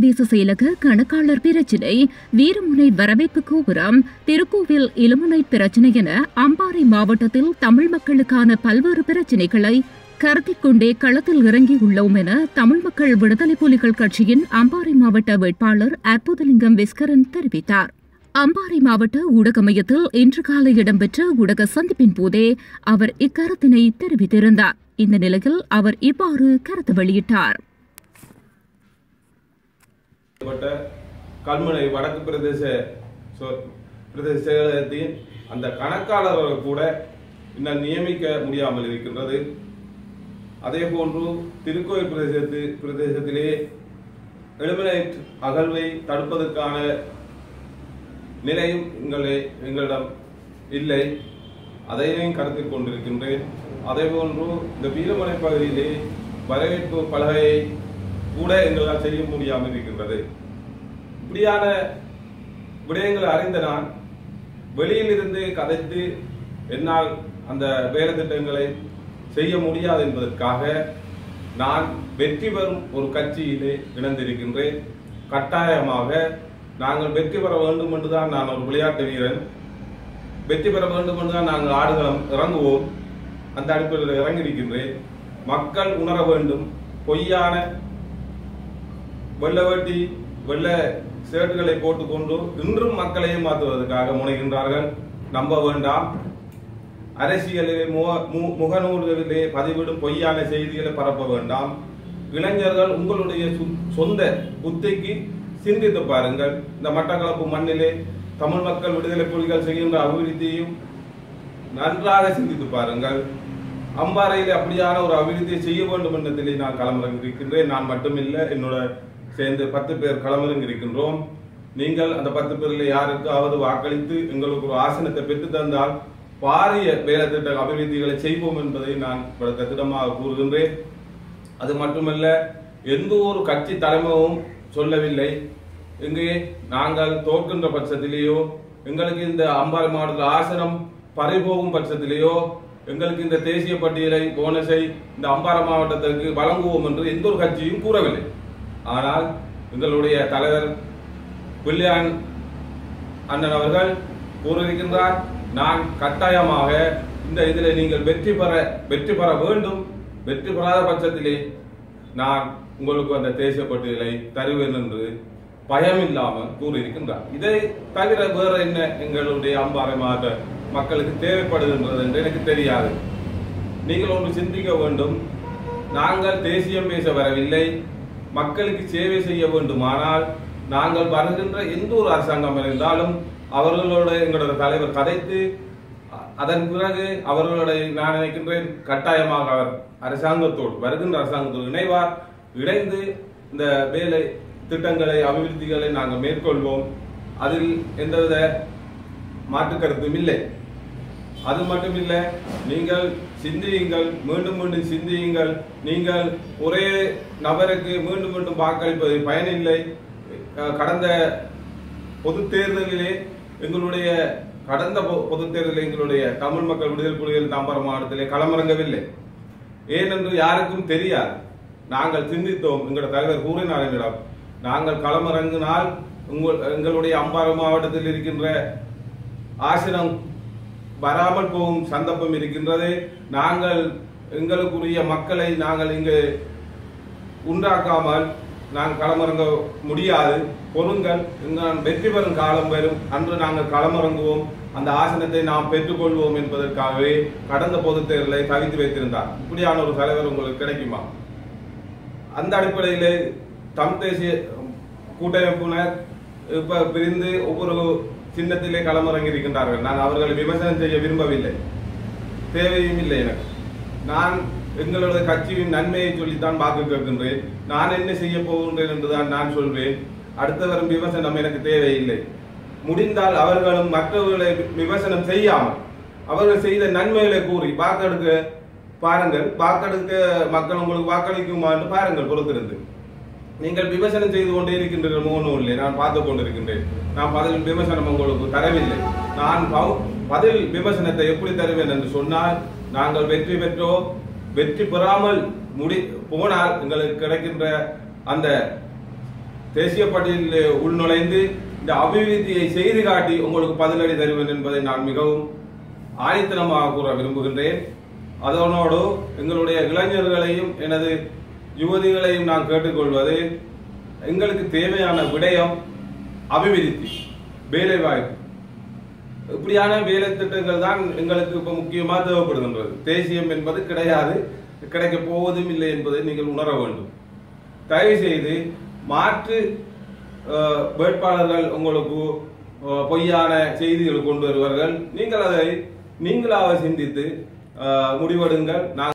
பிரதேச செயலக கணக்காளர் பிரச்சினை வீரமுனை வரவேற்பு கோபுரம் திருக்கோவில் இளமுனை பிரச்சினை என அம்பாறை மாவட்டத்தில் தமிழ் மக்களுக்கான பல்வேறு பிரச்சினைகளை கருத்தில் கொண்டே களத்தில் இறங்கியுள்ளோம் என தமிழ் மக்கள் விடுதலை புலிகள் கட்சியின் அம்பாறை மாவட்ட வேட்பாளர் அற்புதலிங்கம் விஸ்கரன் தெரிவித்தார் அம்பாறை மாவட்ட ஊடக மையத்தில் இன்று காலை இடம்பெற்ற ஊடக சந்திப்பின் போதே அவர் இக்கருத்தினை தெரிவித்திருந்தார் இந்த நிலையில் அவர் இவ்வாறு கருத்து வெளியிட்டார் செய்யப்பட்ட கல்முனை வடக்கு பிரதேச சொ- பிரதேச செயலகத்தின் அந்த கணக்காளர்கள் கூட இன்னும் நியமிக்க முடியாமல் இருக்கின்றது அதே போன்று திருக்கோயில் பிரதேசத்து பிரதேசத்திலே எலிமினேட் அகழ்வை தடுப்பதற்கான நிலையும் எங்களை எங்களிடம் இல்லை அதையும் கருத்தில் கொண்டிருக்கின்றேன் அதே போன்று இந்த வீரமலை பகுதியிலே வரவேற்பு பலகையை கூட எங்களால் செய்ய முடியாமல் இருக்கின்றது இப்படியான விடயங்களை அறிந்த நான் வெளியிலிருந்து கதைத்து என்னால் அந்த வேலை திட்டங்களை செய்ய முடியாது என்பதற்காக நான் வெற்றி பெறும் ஒரு கட்சியிலே இணைந்திருக்கின்றேன் கட்டாயமாக நாங்கள் வெற்றி பெற வேண்டும் என்றுதான் நான் ஒரு விளையாட்டு வீரன் வெற்றி பெற வேண்டும் என்றுதான் நாங்கள் ஆடுகளம் இறங்குவோம் அந்த அடிப்படையில் இறங்கியிருக்கின்றேன் மக்கள் உணர வேண்டும் பொய்யான வெள்ள வேட்டி வெள்ள சேட்டுகளை போட்டுக்கொண்டு இன்றும் மக்களை ஏமாற்றுவதற்காக முனைகின்றார்கள் நம்ப வேண்டாம் அரசியலிலே முக- மு- முகநூல்களிலே பதிவிடும் பொய்யான செய்திகளை பரப்ப வேண்டாம் இளைஞர்கள் உங்களுடைய சு- சொந்த புத்திக்கு சிந்தித்து பாருங்கள் இந்த மட்டக்களப்பு மண்ணிலே தமிழ் மக்கள் விடுதலை புலிகள் செய்கின்ற அபிவிருத்தியையும் நன்றாக சிந்தித்து பாருங்கள் அம்பாறையில் அப்படியான ஒரு அபிவிருத்தியை செய்ய வேண்டும் என்றதிலே நான் களமிறங்கி இருக்கின்றேன் நான் மட்டுமில்லை என்னோட சேர்ந்து பத்து பேர் களமிறங்கி இருக்கின்றோம் நீங்கள் அந்த பத்து பேரில் யாருக்காவது வாக்களித்து எங்களுக்கு ஒரு ஆசனத்தை பெற்று தந்தால் பாரிய வேலை திட்ட அபிவிருத்திகளை செய்வோம் என்பதை நான் இப்பொழுது திடமாக கூறுகின்றேன் அது மட்டுமல்ல எந்த ஒரு கட்சி தலைமையும் சொல்லவில்லை இங்கே நாங்கள் தோற்கின்ற பட்சத்திலேயோ எங்களுக்கு இந்த அம்பாறை மாவட்டத்தில் ஆசனம் பறிபோகும் பட்சத்திலேயோ எங்களுக்கு இந்த தேசிய பட்டியலை போனஸை இந்த அம்பாறை மாவட்டத்திற்கு வழங்குவோம் என்று எந்த ஒரு கட்சியும் கூறவில்லை ஆனால் எங்களுடைய தலைவர் வில்லியான் அண்ணன் அவர்கள் கூறியிருக்கின்றார் நான் கட்டாயமாக இந்த இதில் நீங்கள் வெற்றி பெற வெற்றி பெற வேண்டும் வெற்றி பெறாத பட்சத்திலே நான் உங்களுக்கு அந்த தேசிய பட்டியலை தருவேன் என்று பயம் இல்லாமல் கூறியிருக்கின்றார் இதை தவிர வேற என்ன எங்களுடைய அம்பாறை மாவட்ட மக்களுக்கு தேவைப்படுகின்றது என்று எனக்கு தெரியாது நீங்கள் ஒன்று சிந்திக்க வேண்டும் நாங்கள் தேசியம் பேச வரவில்லை மக்களுக்கு சேவை செய்ய வேண்டுமானால் நாங்கள் வருகின்ற எந்த ஒரு அரசாங்கம் இருந்தாலும் அவர்களோட எங்களோட தலைவர் கதைத்து அ- அதன் பிறகு அவர்களோட நான் நினைக்கின்றேன் கட்டாயமாக அவர் அரசாங்கத்தோடு வருகின்ற அரசாங்கத்தோடு இணைவார் இணைந்து இந்த வேலை திட்டங்களை அபிவிருத்திகளை நாங்கள் மேற்கொள்வோம் அதில் எந்தவித மாற்று கருத்தும் இல்லை அது மட்டுமில்ல நீங்கள் சிந்தியுங்கள் மீண்டும் மீண்டும் சிந்தியுங்கள் நீங்கள் ஒரே நபருக்கு மீண்டும் மீண்டும் வாக்களிப்பது பயனில்லை அஹ் கடந்த பொது தேர்தலிலே எங்களுடைய கடந்த பொ- பொது தேர்தலில் எங்களுடைய தமிழ் மக்கள் விடுதலை புலிகள் தாம்பரம் மாவட்டத்திலே களமிறங்கவில்லை ஏனென்று யாருக்கும் தெரியாது நாங்கள் சிந்தித்தோம் எங்களோட தலைவர் கூறினார் என்னிடம் நாங்கள் களமிறங்கினால் உங்கள் எங்களுடைய அம்பாறை மாவட்டத்தில் இருக்கின்ற ஆசிரம் வராமல் போகும் சந்தர்ப்பம் இருக்கின்றது நாங்கள் எங்களுக்குரிய மக்களை நாங்கள் இங்கு உண்டாக்காமல் நான் களமிறங்க முடியாது பொருங்கள் நான் வெற்றி பெறும் காலம் வரும் அன்று நாங்கள் களமிறங்குவோம் அந்த ஆசனத்தை நாம் பெற்றுக்கொள்வோம் என்பதற்காகவே கடந்த பொதுத் தேர்தலை தவித்து வைத்திருந்தார் இப்படியான ஒரு தலைவர் உங்களுக்கு கிடைக்குமா அந்த அடிப்படையிலே தம் தேசிய கூட்டமைப்பினர் இப்ப பிரிந்து ஒவ்வொரு சின்னத்திலே களமிறங்கி இருக்கின்றார்கள் நான் அவர்களை விமர்சனம் செய்ய விரும்பவில்லை தேவையும் இல்லை எனக்கு நான் எங்களோட கட்சியின் நன்மையை சொல்லித்தான் வாக்கு கேட்கின்றேன் நான் என்ன செய்ய போகின்றேன் என்றுதான் நான் சொல்வேன் அடுத்தவரும் விமர்சனம் எனக்கு தேவையில்லை முடிந்தால் அவர்களும் மற்றவர்களை விமர்சனம் செய்யாமல் அவர்கள் செய்த நன்மைகளை கூறி வாக்கெடுக்க பாருங்கள் வாக்கெடுக்க மக்கள் உங்களுக்கு வாக்களிக்குமா என்று பாருங்கள் பொறுத்திருந்து நீங்கள் விமர்சனம் செய்து கொண்டே இருக்கின்றீர்கள் முகநூலில் நான் பார்த்து கொண்டிருக்கின்றேன் நான் பதில் விமர்சனம் உங்களுக்கு தரவில்லை நான் பவு- பதில் விமர்சனத்தை எப்படி தருவேன் என்று சொன்னால் நாங்கள் வெற்றி பெற்றோ வெற்றி பெறாமல் முடி போனால் எங்களுக்கு கிடைக்கின்ற அந்த தேசிய பட்டியலில் உள்நுழைந்து இந்த அபிவிருத்தியை செய்து காட்டி உங்களுக்கு பதிலடி தருவேன் என்பதை நான் மிகவும் ஆணித்தனமாக கூற விரும்புகின்றேன் அதனோடு எங்களுடைய இளைஞர்களையும் எனது யுவதிகளையும் நான் கேட்டுக்கொள்வது எங்களுக்கு தேவையான விடயம் அபிவிருத்தி வேலைவாய்ப்பு இப்படியான வேலை திட்டங்கள் தான் எங்களுக்கு இப்ப முக்கியமா தேவைப்படுகின்றது தேசியம் என்பது கிடையாது கிடைக்க போவதும் இல்லை என்பதை நீங்கள் உணர வேண்டும் தயவு செய்து மாற்று அஹ், வேட்பாளர்கள் உங்களுக்கு அஹ், பொய்யான செய்திகள் கொண்டு வருவார்கள் நீங்கள் அதை நீங்களாக சிந்தித்து அஹ், முடிவெடுங்கள் நான்